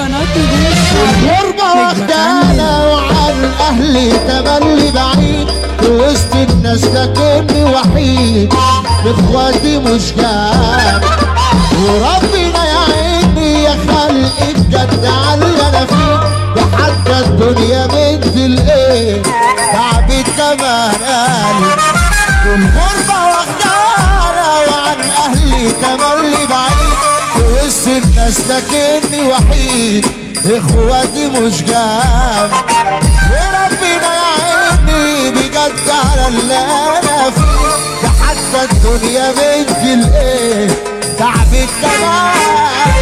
قناة نجوم الشعبي الغربة نجمة واخدانا وعن اهلي تملي بعيد في وسط الناس لكني وحيد باخواتي مش جاب وربنا يعيني يا خلق بجد على اللي انا فيه ده حتى الدنيا بنت الايه تعبت كمان الغربة واخدانا وعن اهلي تملي بعيد في وسط الناس لكني وحيد اخواتي مش جاب وربنا يعيني بجد على اللي انا فيه ده حتى الدنيا بنت الايه تعبت كمان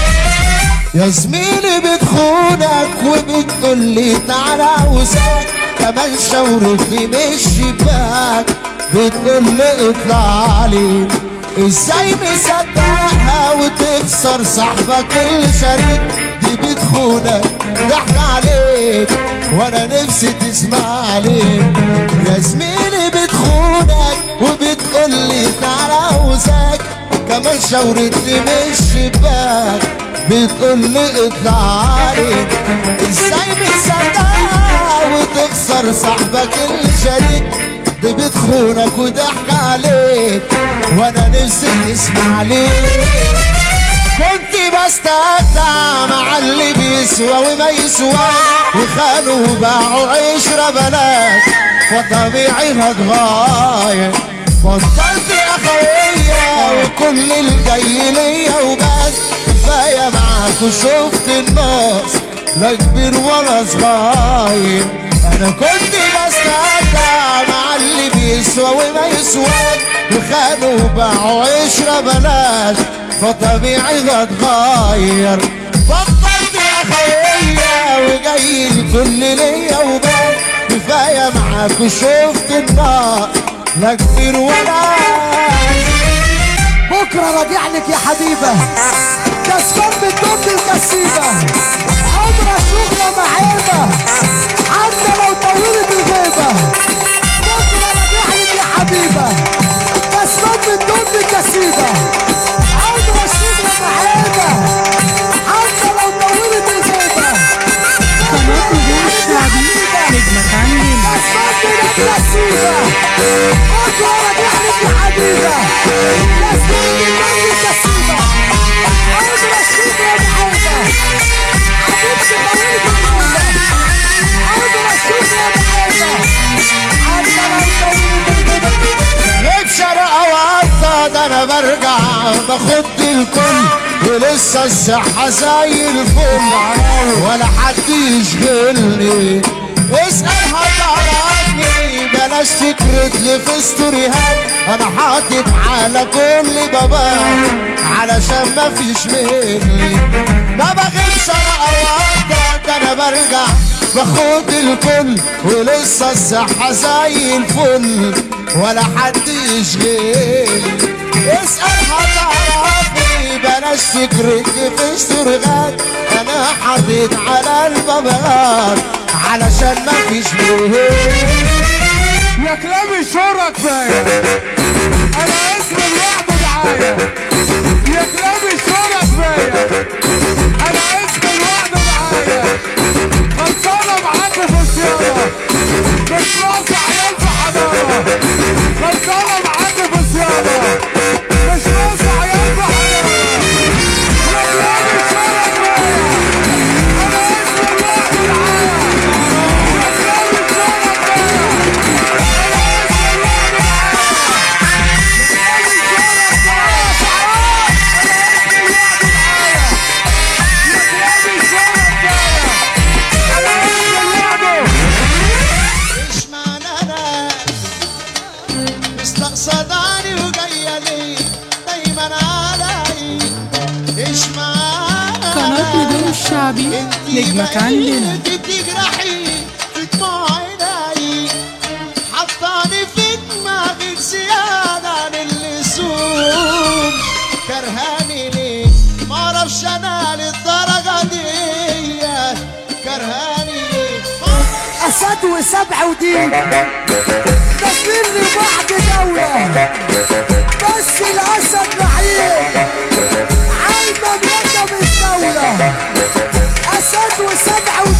يا زميلي بتخونك وبتقول لي تعالى وساك كمان شاورتني من الشباك بتقول لي اطلع لي ازاي مصدقها وتخسر صاحبك الشريك دي بتخونك ضحك عليك وانا نفسي تسمع عليك يا زميلي بتخونك وبتقول لي تعالى وساك كمان شاورتني من الشباك بتقول لي اطلع عليك ازاي بتصدقها وتخسر صاحبك الشريك دي بتخونك وضحك عليك وانا نفسي تسمع عليك كنت بستمتع مع اللي بيسوى وما يسوى وخانوا وباعوا عشرة بلاش فطبيعي هتغاير بطلت اخويا وكل الجاي ليا وبس كفايه معاك وشفت الناس لا كبير ولا صغير انا كنت بستمتع مع اللي بيسوى وما يسواك وخانوا وباعوا عشرة بلاش فطبيعي هتغير بطلت يا خويا وجاي الكل ليا وبس كفايه معاك وشفت النار لا كتير ولا بكره راجع لك يا حبيبه كسبان بالدب الكسيبه عمرها شغله معيبه حتى لو طولت الغيبه بكره راجع لك يا حبيبه كسبان بالدب الكسيبه عمرها شغله معيبه حتى لو طولت الغيبه قناة نجوم الشعبي نجمة عندنا كسبان بالدب الكسيبه بكره راجع لك يا حبيبه كسبان بالدب الكسيبه عمرها شغله معيبه حبيبتي طولت الغيبه عمرها شغله معيبه حتى لو طولت الغيبه غيب شرقة وقطة ده انا برجع باخد الكل ولسه الصحة زي الفل ولا حد يشغلني اسأل هتعرفني بلاش فكرة في ستوريهات انا حاطط على كل بابات علشان ما فيش مني ما بغيبش شرقة وقطة ده انا برجع باخد الكل ولسه الصحة زي الفل ولا حد يشغلني اسأل هتعرفني بلاش فكرتي في اشتراكات انا حاطط على البابات علشان ما فيش يا كلام الشهرة كفاية أنا اسمي لوحده دعاية يا كلام الشهرة كفاية أنا اسمي لوحده دعاية خلصانة معاكوا في الصيانة مش ناقصة عيال في حضانة خلصانة معاكوا في الصيانة مش ناقصة عيال في حضانة يا كلام الشهرة كفاية أنا اسمي لوحده دعاية يا كلام الشهرة كفاية مش معنى انا مستقصداني وجايه لي دايما علي ايش معنى قناة نجوم الشعبي نجمة عندنا انت بتجرحي في دموع عيني حطاني في دماغك زيادة عن اللزوم كرهاني ليه معرفش انا للدرجة دي كرهاني ليه أسد وسبع ودين تسليم لبعض دولة بس الأسد لعيب عالمملكة بالدولة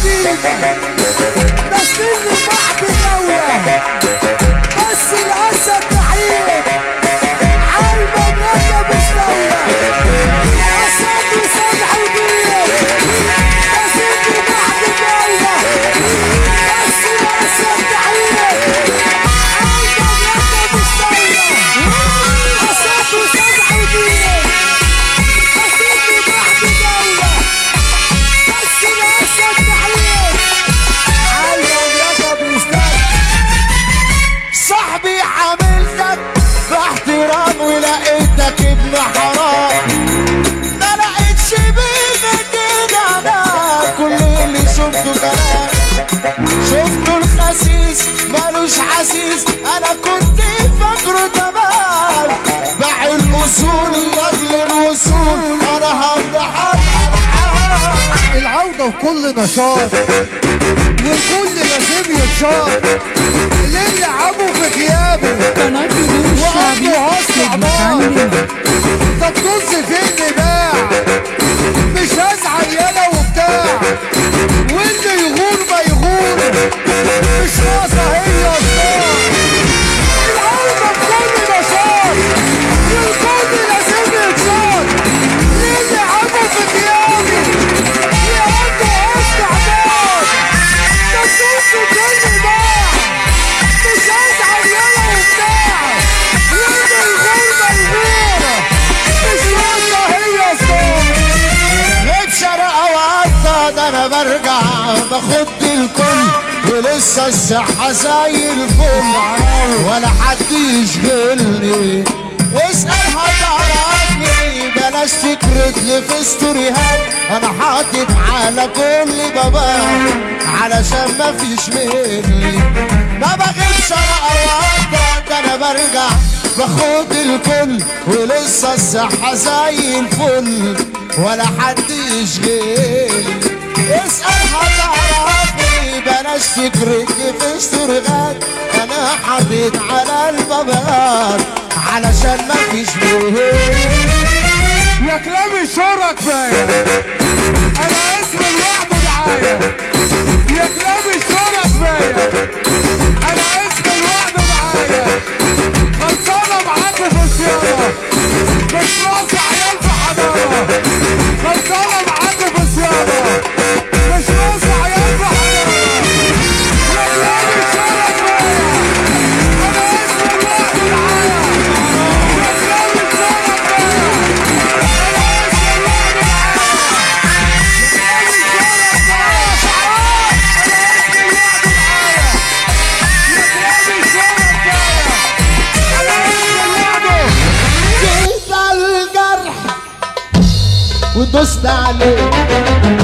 حبيبي نازلين لبعض دولة بس الأسد تحية عالمملكة مستولى أسد وسبع ودين نازلين لبعض دولة بس الأسد تحية عالمملكة مستولى أسد وسبع ودين نازلين لبعض دولة بس الأسد تحية عالمملكة مستولى صاحبي عاملتك باحترام ولقيتك ابن حرام ما لقيتش بينك كده انا كل اللي شفته كلام شفته الخسيس مالوش حسيس انا كنت فاكره تمام باع الاصول لاجل الوصول انا هفضح العودة وكل نشاط والكل لازم يتشاط اللي لعبوا في غيابه قناة نجوم الشعبي نجمك عندنا طب طز في النباع مش هزعل يالا وبتاع واللي يغور ما يغور مش ناقصة هي الصاع العودة بكل نشاط والكل لازم يتشاط اللي لعبوا في غيابي يقضوا استعباد ده طز في النباع مش هزعل يالا وبتاع واللي يغور ما يغور مش ناقصة هي الصاع غيب شرقة وقطة ده انا برجع باخد الكل ولسه الصحة زي الفل ولا حد يشغلني واسأل هتعرفني بلاش فكرة لي في ستوريهات انا حاطط على كل بابا علشان ما فيش مني ما بغيبش انا اوقات ده انا برجع باخد الكل ولسه الصحة زي الفل ولا حد يشغلني اسأل هتعرفني بلاش فكرتي في ستوريهات انا حاطط على البابات علشان ما فيش مني يا كلاب الشهرة كفاية أنا اسم لوحده دعاية يا كلاب الشهرة كفاية أنا اسم لوحده دعاية خلصانة معاكوا في الصيانة مش ناقص عيال في حضانة خلصانة معاكوا في الصيانة مش ناقص عيال في حضانة يا كلاب الشهرة كفاية أنا اسم لوحده دعاية يا كلاب الشهرة كفاية جيت على الجرح ودوست عليه